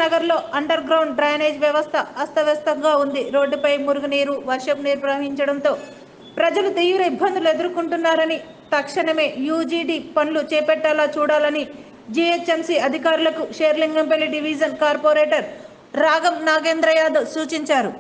నగర్లో under ground drainage వ్యవస్థ అస్తవ్యస్తంగా ఉంది రోడ్డుపై మురుగునీరు వర్షపు నీరు ప్రవహించడంతో ప్రజలు తీవ్ర ఇబ్బందులు ఎదుర్కొంటున్నారని తక్షణమే యూజీడీ పనులు చేపట్టాలా చూడాలని జీహెచ్ఎంసీ అధికారులకు షేర్లింగంపల్లి డివిజన్ కార్పొరేటర్ రాగం నాగేంద్ర యాదవ్ సూచించారు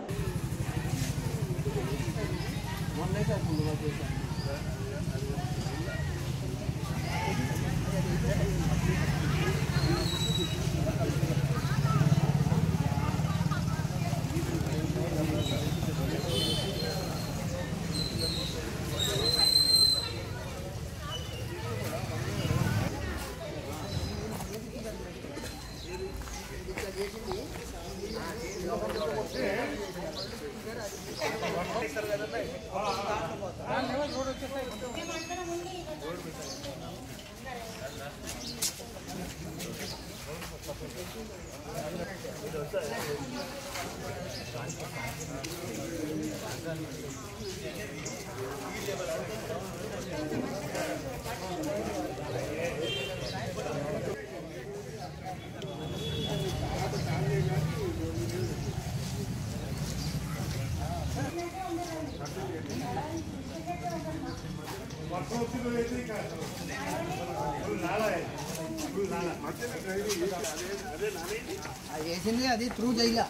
అది వేసింది అది త్రూ చేయలే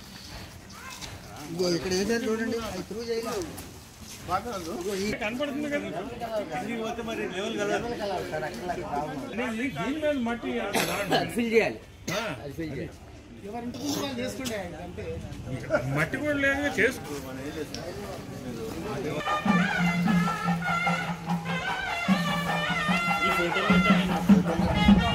ఇగో ఇక్కడ వేసారు చూడండి అది త్రూ చేయలే ఇగో ఈ కనపడుతుంది కదా దీని మీద మట్టి అది ఫిల్ చేయాలి అది ఫిల్ చేయాలి మట్టి కూడా లేదు చేసుకో ఈ ఫోటో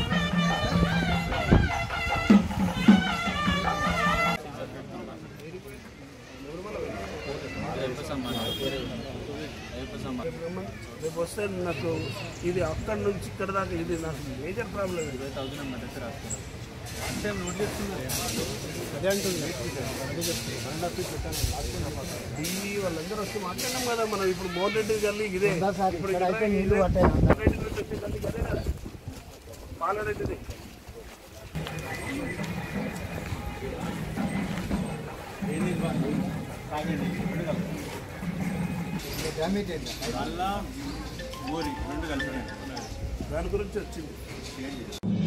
రేపు వస్తే నాకు ఇది అక్కడి నుంచి ఇక్కడ దాకా ఇది నాకు మేజర్ ప్రాబ్లం ఇది అదే అంటుంది ఢిల్లీ వాళ్ళందరూ వస్తే మాట్లాడినాం కదా మనం ఇప్పుడు మోహన్ రెడ్డి గల్లీ ఇదే ఇప్పుడు ఇక్కడ ఇదే. మోహన్ రెడ్డి నుంచి వచ్చే గల్లీ ఇదే కదా పాలరెడ్డిది డ్యామేజ్ అయింది దాని గురించి వచ్చింది